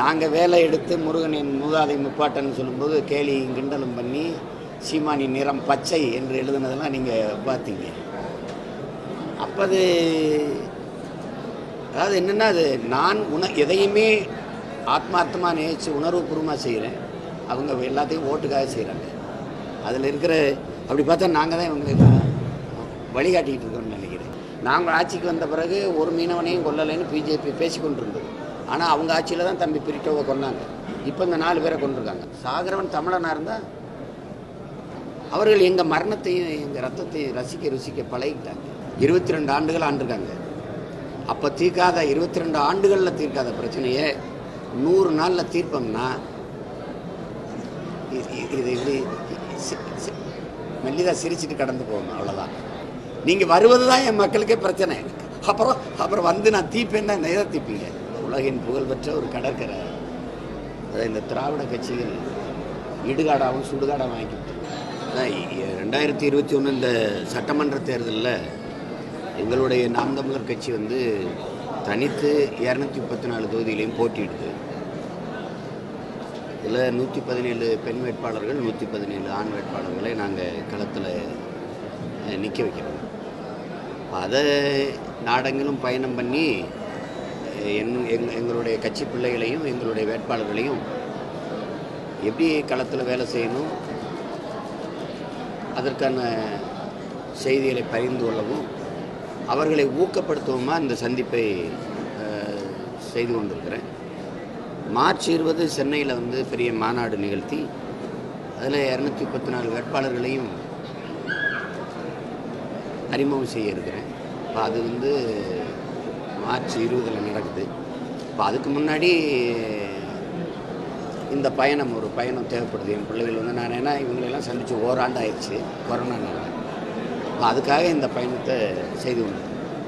நாங்கள் வேலை எடுத்து முருகனின் மூதாதை முப்பாட்டன்னு சொல்லும்போது கேலி கிண்டலும் பண்ணி சீமானின் நிறம் பச்சை என்று எழுதுனதெல்லாம் நீங்கள் பார்த்தீங்க அப்போ அது அதாவது என்னென்னா அது நான் உண எதையுமே ஆத்மார்த்தமாக நேசித்து உணர்வுபூர்வமாக செய்கிறேன் அவங்க எல்லாத்தையும் ஓட்டுக்காக செய்கிறாங்க அதில் இருக்கிற அப்படி பார்த்தா நாங்கள் தான் இவங்களுக்கு வழிகாட்டிகிட்டு இருக்கோம்னு நினைக்கிறேன் நாங்கள் ஆட்சிக்கு வந்த பிறகு ஒரு மீனவனையும் கொல்லலைன்னு பிஜேபி பேசிக்கொண்டு இருந்தது ஆனால் அவங்க ஆட்சியில் தான் தம்பி பிரிட்டோவை கொன்னாங்க இப்போ இந்த நாலு பேரை கொண்டிருக்காங்க சாகரவன் தமிழனாக இருந்தால் அவர்கள் எங்கள் மரணத்தையும் எங்கள் ரத்தத்தையும் ரசிக்க ருசிக்க பழகிட்டாங்க இருபத்தி ரெண்டு ஆண்டுகள் ஆண்டிருக்காங்க அப்போ தீர்க்காத இருபத்தி ரெண்டு ஆண்டுகளில் தீர்க்காத பிரச்சனையை நூறு நாளில் தீர்ப்போம்னா இது இது- இது இப்படி சி- சி- மெல்லிதா சிரிச்சிட்டு கடந்து போகணும் அவ்வளோதான் நீங்கள் வருவது தான் என் மக்களுக்கே பிரச்சனை அப்புறம் அப்புறம் வந்து நான் தீப்பேன்னா எதை தீப்பீங்க உலகின் புகழ்பெற்ற ஒரு கடற்கரை அதை இந்த திராவிட கட்சிகள் இடுகாடாகவும் சுடுகாடாகவும் ஆக்கிட்டு அதான் இ- ரெண்டாயிரத்தி இருபத்தி ஒன்று இந்த சட்டமன்ற தேர்தலில் எங்களுடைய நாம் தமிழர் கட்சி வந்து தனித்து இரநூத்தி முப்பத்தி நாலு தொகுதியிலையும் போட்டியிடுது இதில் நூற்றி பதினேழு பெண் வேட்பாளர்கள் நூற்றி பதினேழு ஆண் வேட்பாளர்களை நாங்கள் களத்தில் நிற்க வைக்கிறோம் அதை நாடெங்கிலும் பயணம் பண்ணி அஹ், என் எங் எங்களுடைய கட்சி பிள்ளைகளையும் எங்களுடைய வேட்பாளர்களையும் எப்படி களத்தில் வேலை செய்யணும் அதற்கான செய்திகளை பகிர்ந்து கொள்ளவும் அவர்களை ஊக்கப்படுத்தவுமா இந்த சந்திப்பை அஹ், செய்து கொண்டிருக்கிறேன் மார்ச் இருபது சென்னையில் வந்து பெரிய மாநாடு நிகழ்த்தி அதில் இரநூத்தி முப்பத்தி நாலு வேட்பாளர்களையும் அறிமுகம் செய்ய இருக்கிறேன் இப்போ அது வந்து மார்ச் இருபதில் நடக்குது இப்போ அதுக்கு முன்னாடி இந்த பயணம் ஒரு பயணம் தேவைப்படுது என் பிள்ளைகள் வந்து நான் ஏன்னா இவங்களெல்லாம் சந்தித்து ஓராண்டு ஆயிடுச்சு கொரோனானால இப்போ அதுக்காக இந்த பயணத்தை செய்து கொண்டிருக்கேன்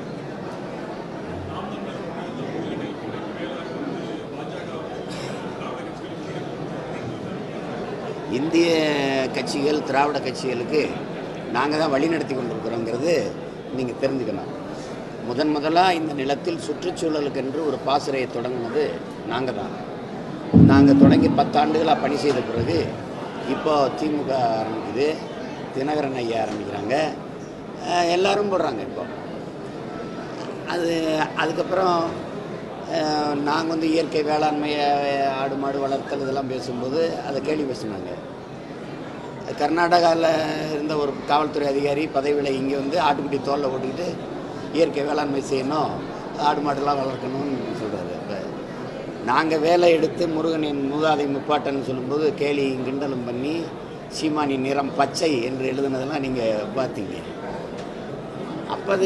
இந்திய கட்சிகள் திராவிட கட்சிகளுக்கு நாங்கள் தான் வழி நடத்தி கொண்டிருக்கிறோங்கிறது நீங்கள் தெரிஞ்சுக்கணும் முதன் முதலாக இந்த நிலத்தில் சுற்றுச்சூழலுக்கென்று ஒரு பாசறையை தொடங்கினது நாங்கள் தான் நாங்கள் தொடங்கி பத்தாண்டுகளாக பணி செய்த பிறகு இப்போ திமுக ஆரம்பிக்குது தினகரன் ஐயா ஆரம்பிக்கிறாங்க அஹ் எல்லாரும் போடுறாங்க இப்போ அது அதுக்கப்புறம் நாங்கள் வந்து இயற்கை வேளாண்மையை ஆடு மாடு வளர்த்தல் இதெல்லாம் பேசும்போது அதை கேள்வி பேசினாங்க கர்நாடகாவில் இருந்த ஒரு காவல்துறை அதிகாரி பதவியில் இங்கே வந்து ஆட்டுக்குட்டி தோலில் ஓட்டிக்கிட்டு இயற்கை வேளாண்மை செய்யணும் ஆடு மாடெல்லாம் வளர்க்கணும்னு சொல்கிறாரு இப்போ நாங்கள் வேலை எடுத்து முருகனின் மூதாதை முப்பாட்டன்னு சொல்லும்போது கேலி கிண்டலும் பண்ணி சீமானின் நிறம் பச்சை என்று எழுதுனதெல்லாம் நீங்கள் பார்த்தீங்க அப்போ அது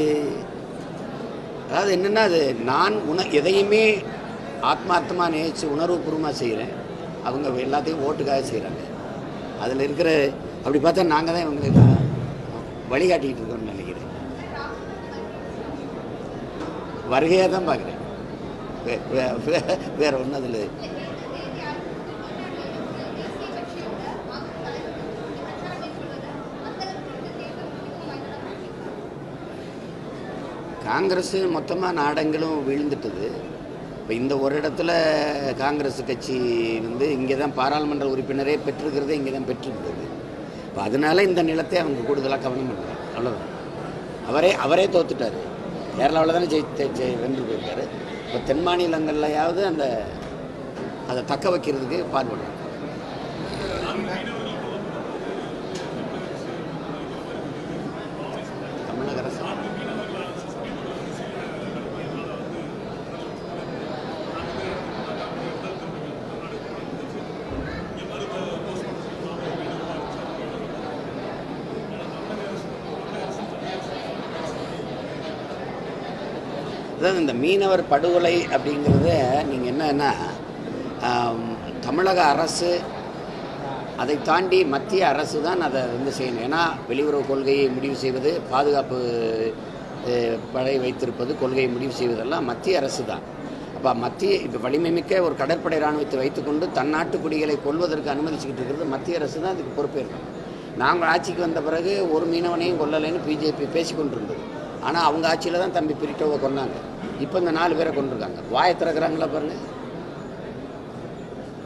அதாவது என்னென்னா அது நான் உண எதையுமே ஆத்மார்த்தமாக நேசித்து உணர்வுபூர்வமாக செய்கிறேன் அவங்க எல்லாத்தையும் ஓட்டுக்காக செய்கிறாங்க அதில் இருக்கிற அப்படி பார்த்தா நாங்கள் தான் இவங்களுக்கு வழிகாட்டிக்கிட்டு இருக்கோம்னு நினைக்கிறேன் வருகையாக தான் பார்க்குறேன் வே- வே- வே- வேற ஒன்றும் அதில் காங்கிரஸ் மொத்தமாக நாடெங்கிலும் விழுந்துட்டுது இப்போ இந்த ஒரு இடத்துல காங்கிரஸ் கட்சி வந்து இங்கே தான் பாராளுமன்ற உறுப்பினரே பெற்றிருக்கிறதே இங்கே தான் பெற்றிருக்கிறது இப்போ அதனால இந்த நிலத்தை அவங்க கூடுதலாக கவனம் பண்ணுறாங்க அவ்வளோதான் அவரே அவரே தோத்துட்டார் கேரளாவில் தானே ஜெயித்து ஜெய் வென்று போயிருக்காரு இப்போ தென் மாநிலங்கள்லையாவது அந்த அதை தக்க வைக்கிறதுக்கு பாடுபடுறாங்க தமிழக அரசு அதாவது இந்த மீனவர் படுகொலை அப்படிங்கிறத நீங்கள் என்னன்னா ஆம், தமிழக அரசு அதை தாண்டி மத்திய அரசு தான் அதை வந்து செய்யணும் ஏன்னா வெளியுறவு கொள்கையை முடிவு செய்வது பாதுகாப்பு அஹ், படை வைத்திருப்பது கொள்கையை முடிவு செய்வதெல்லாம் மத்திய அரசு தான் அப்போ மத்திய இப்போ வலிமை மிக்க ஒரு கடற்படை இராணுவத்தை வைத்துக்கொண்டு தன் நாட்டு குடிகளை கொல்வதற்கு அனுமதிச்சுக்கிட்டு இருக்கிறது மத்திய அரசு தான் அதுக்கு பொறுப்பேற்கும் நாங்கள் ஆட்சிக்கு வந்த பிறகு ஒரு மீனவனையும் கொல்லலைன்னு பிஜேபி பேசிக்கொண்டிருந்தது ஆனால் அவங்க ஆட்சியில் தான் தம்பி பிரிட்டோவை கொன்னாங்க இப்போ இந்த நாலு பேரை கொண்டிருக்காங்க வாயை திறக்கிறாங்களா பாருங்க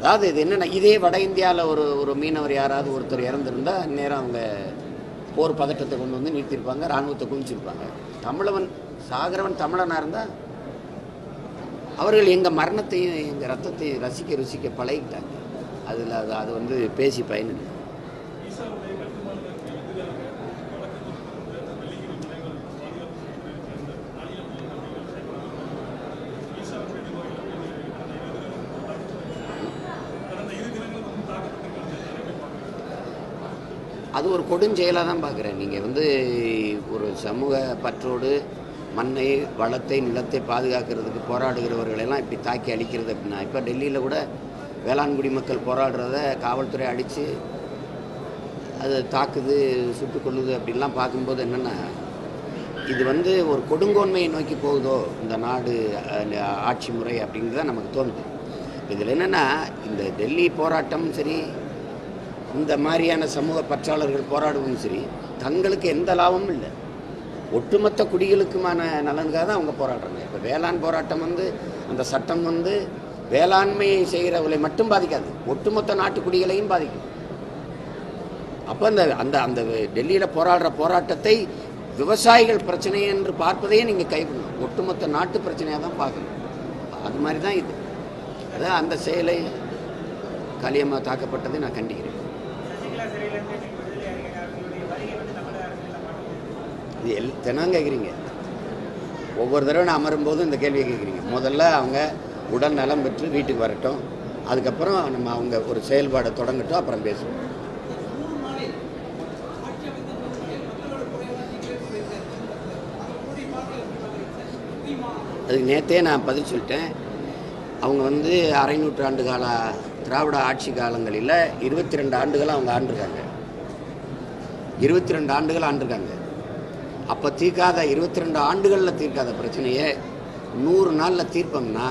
அதாவது இது என்னென்ன இதே வட இந்தியாவில் ஒரு ஒரு மீனவர் யாராவது ஒருத்தர் இறந்துருந்தா நேரம் அவங்க போர் பதட்டத்தை கொண்டு வந்து நிறுத்தியிருப்பாங்க இராணுவத்தை குவிச்சிருப்பாங்க தமிழவன் சாகரவன் தமிழனாக இருந்தால் அவர்கள் எங்கள் மரணத்தையும் எங்கள் ரத்தத்தையும் ரசிக்க ருசிக்க பழகிட்டாங்க அதில் அது அது வந்து பேசி பயனில்லை அது ஒரு கொடுஞ்செயலாக தான் பார்க்குறேன் நீங்கள் வந்து ஒரு சமூக பற்றோடு மண்ணை வளத்தை நிலத்தை பாதுகாக்கிறதுக்கு போராடுகிறவர்களெல்லாம் இப்படி தாக்கி அழிக்கிறது அப்படின்னா இப்போ டெல்லியில் கூட வேளாண்குடி மக்கள் போராடுறத காவல்துறை அடித்து அது தாக்குது சுட்டுக் கொள்ளுது அப்படின்லாம் பார்க்கும்போது என்னென்னா இது வந்து ஒரு கொடுங்கோன்மையை நோக்கி போகுதோ இந்த நாடு அஹ், ஆட்சி முறை அப்படிங்கிறத நமக்கு தோணுது இதில் என்னென்னா இந்த டெல்லி போராட்டம் சரி இந்த மாதிரியான சமூக பற்றாளர்கள் போராடுவதும் சரி தங்களுக்கு எந்த லாபமும் இல்லை ஒட்டுமொத்த குடிகளுக்குமான நலனுக்காக தான் அவங்க போராடுறாங்க இப்போ வேளாண் போராட்டம் வந்து அந்த சட்டம் வந்து வேளாண்மை செய்கிறவர்களை மட்டும் பாதிக்காது ஒட்டுமொத்த நாட்டு குடிகளையும் பாதிக்கும் அப்போ அந்த அந்த அந்த டெல்லியில் போராடுற போராட்டத்தை விவசாயிகள் பிரச்சனை என்று பார்ப்பதையே நீங்கள் கைவிடணும் ஒட்டுமொத்த நாட்டு பிரச்சனையாக தான் பார்க்கணும் அது மாதிரி தான் இது அதான் அந்த செயலை காளியம்மா தாக்கப்பட்டதை நான் கண்டிக்கிறேன் சசிகலா சிறையிலிருந்து இன்னைக்கு விடுதலை அறிஞர் அவர்களுடைய வருகை வந்து தமிழக அரசியலில் மாற்றம் இது எல் தினம் கேட்குறீங்க ஒவ்வொரு தடவை நான் அமரும்போதும் இந்த கேள்வியை கேட்குறீங்க முதல்ல அவங்க உடல் நலம் பெற்று வீட்டுக்கு வரட்டும் அதுக்கப்புறம் நம்ம அவங்க ஒரு செயல்பாடை தொடங்கட்டும் அப்புறம் பேசுவோம் அதுக்கு நேற்றே நான் பதில் சொல்லிட்டேன் அவங்க வந்து அரை நூற்றாண்டு கால திராவிட ஆட்சி காலங்களில் இருபத்தி ரெண்டு ஆண்டுகள் அவங்க ஆண்டிருக்காங்க இருபத்தி ரெண்டு ஆண்டுகள் ஆண்டிருக்காங்க அப்போ தீர்க்காத இருபத்தி ரெண்டு ஆண்டுகளில் தீர்க்காத பிரச்சனையை நூறு நாளில் தீர்ப்போம்னா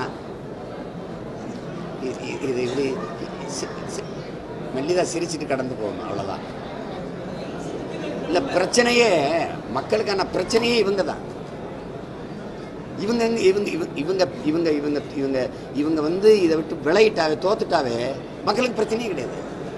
இ- இ- இது இப்படி சி- சி- மெல்லிதா சிரிச்சிட்டு கடந்து போகணும் அவ்வளோதான் இல்லை பிரச்சனையே மக்களுக்கான பிரச்சனையே இவங்க தான் இவங்க எங்க- இவங்க இவங்க இவங்க இவங்க இவங்க இவங்க இவங்க வந்து இதை விட்டு விளையிட்டாவே தோத்துட்டாவே மக்களுக்கு பிரச்சனையே கிடையாது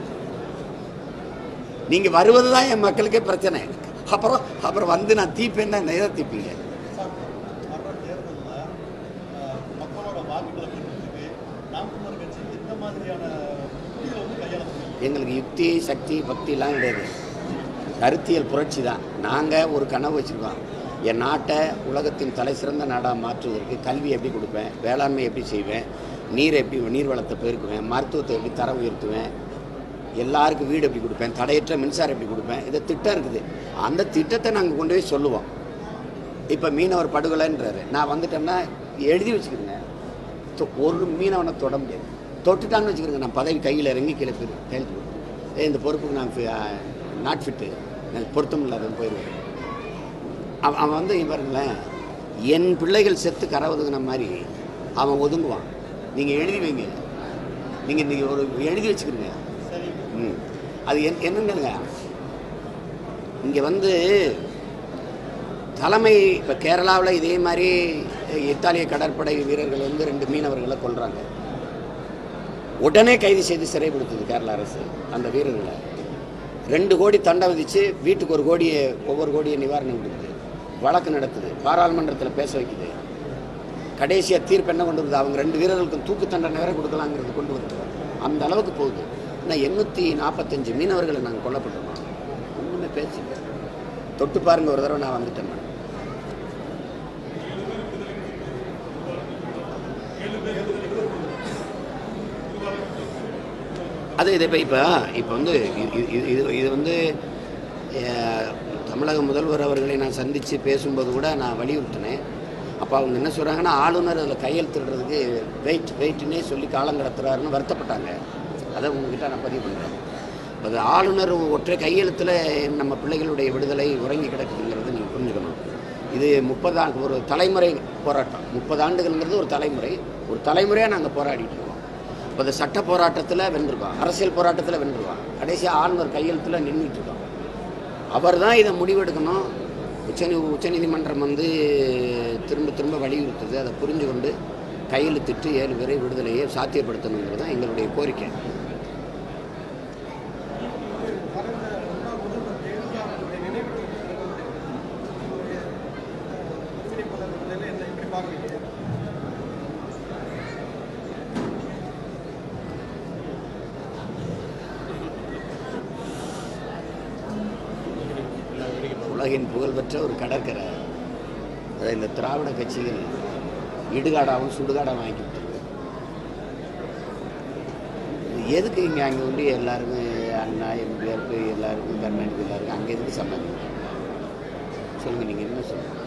நீங்க வருவது தான் என் மக்களுக்கே பிரச்சனை அப்புறம் அப்புறம் வந்து நான் தீப்பேன்னா எதை தீப்பீங்க சார், வர்ற தேர்தல்ல, அஹ், மக்களோட வாக்குகளை பெறுறதுக்கு நாம் தமிழர் கட்சி எந்த மாதிரியான யுக்திகளை வந்து கையாள முடியும் எங்களுக்கு யுக்தி சக்தி பக்திலாம் கிடையாது கருத்தியல் புரட்சி தான் நாங்கள் ஒரு கனவு வச்சுருக்கோம் என் நாட்டை உலகத்தின் தலை சிறந்த நாடாக மாற்றுவதற்கு கல்வி எப்படி கொடுப்பேன் வேளாண்மை எப்படி செய்வேன் நீரை எப்படி நீர் வளத்தை பெருக்குவேன் மருத்துவத்தை எப்படி தரம் உயர்த்துவேன் எல்லாருக்கும் வீடு எப்படி கொடுப்பேன் தடையற்ற மின்சாரம் எப்படி கொடுப்பேன் இது திட்டம் இருக்குது அந்த திட்டத்தை நாங்கள் கொண்டு போய் சொல்லுவோம் இப்போ மீனவர் படுகொலைன்றாரு நான் வந்துட்டேன்னா எழுதி வச்சுக்கிறேங்க தொ- ஒரு மீனவனை தொட முடியாது தொட்டுட்டான்னு வச்சுக்கிறேங்க நான் பதவி கையில் இறங்கி கீழே போய் கையெழுத்து போடுவேன். ஏய் இந்த பொறுப்புக்கு நான் நாட் ஃபிட்டு எனக்கு பொருத்தம் இல்லாதன்னு போயிடுவேன் அவன் அவன் வந்து இங்க பாருங்களேன் என் பிள்ளைகள் செத்து கரவுதுங்கிற மாதிரி அவன் ஒதுங்குவான் நீங்கள் எழுதி வைங்க நீங்கள் இன்றைக்கி ஒரு எழுதி வச்சுக்கிறீங்க சரி ம் அது என் என்னங்க இங்கே வந்து தலைமை இப்போ கேரளாவில் இதே மாதிரி இத்தாலிய கடற்படை வீரர்கள் வந்து ரெண்டு மீனவர்களை கொல்றாங்க உடனே கைது செய்து சிறைப்படுத்துது கேரள அரசு அந்த வீரர்களை ரெண்டு கோடி தண்டை விதிச்சு வீட்டுக்கு ஒரு கோடியை ஒவ்வொரு கோடியை நிவாரணம் கொடுக்குது வழக்கு நடத்துது பாராளுமன்றத்தில் பேச வைக்குது கடைசியாக தீர்ப்பு என்ன கொண்டு வருது அவங்க ரெண்டு வீரர்களுக்கும் தூக்கு தண்டனை வேற கொடுக்கலாங்கிறது கொண்டு வருது அந்த அளவுக்கு போகுது ஆனால் எண்ணூற்றி நாற்பத்தஞ்சு மீனவர்களை நாங்கள் கொல்லப்பட்டிருக்கோம் ஒன்றுமே பேசல தொட்டு பாருங்க ஒரு தடவை நான் வந்துட்டேன் நான். அது இது இப்போ இப்போ இப்போ வந்து இது- இது இது இது வந்து அஹ், தமிழக முதல்வர் அவர்களை நான் சந்தித்து பேசும்போது கூட நான் வலியுறுத்தினேன் அப்போ அவங்க என்ன சொல்கிறாங்கன்னா ஆளுநர் அதில் கையெழுத்திடுறதுக்கு வெயிட் வெயிட்னே சொல்லி காலம் கடத்துறாருன்னு வருத்தப்பட்டாங்க அதை உங்ககிட்ட நான் பதிவு பண்ணுறேன் அது ஆளுநர் ஒற்றை கையெழுத்தில் நம்ம பிள்ளைகளுடைய விடுதலை உறங்கி கிடக்குதுங்கிறத நீங்கள் புரிஞ்சுக்கணும் இது முப்பது ஆண்டு ஒரு தலைமுறை போராட்டம் முப்பது ஆண்டுகள்ங்கிறது ஒரு தலைமுறை ஒரு தலைமுறையாக நாங்கள் போராடிட்டு இருக்கோம் இப்போ இந்த சட்ட போராட்டத்தில் வென்றிருக்கோம் அரசியல் போராட்டத்தில் வென்றிருக்கோம் கடைசியாக ஆளுநர் கையெழுத்தில் நின்றுட்டு இருக்கோம் அவர் தான் இதை முடிவெடுக்கணும் உச்ச உச்சநீதிமன்றம் வந்து திரும்ப திரும்ப வலியுறுத்துது அதை புரிஞ்சு கொண்டு கையெழுத்திட்டு ஏழு பேரை விடுதலையை சாத்தியப்படுத்தணுங்கிறது தான் எங்களுடைய கோரிக்கை கடந்த முன்னாள் முதல்வர் ஜெயலலிதா அவர்களுடைய நினைவு ஒருங்கிணைப்பாளர் என்ன இப்படி பார்க்குறீங்க உலகின் புகழ்பெற்ற ஒரு கடற்கரை அதை இந்த திராவிட கட்சிகள் இடுகாடாகவும் சுடுகாடாகவும் ஆக்கி விட்டுருக்கு எதுக்கு இங்கே அங்கே வந்து எல்லாருக்கும் அண்ணா எம்ஜிஆருக்கு எல்லாருக்கும் கருணாநிதி எல்லாருக்கும் அங்கே எதுக்கு சம்மந்தம் சொல்லுங்கள் நீங்கள் என்ன சொல்லுங்கள்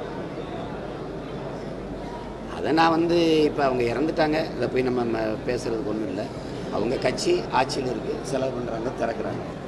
அதை நான் வந்து இப்போ அவங்க இறந்துட்டாங்க இதை போய் நம்ம ம- பேசுறதுக்கு ஒன்றும் இல்லை அவங்க கட்சி ஆட்சியில் இருக்குது செலவு பண்ணுறாங்க திறக்கிறாங்க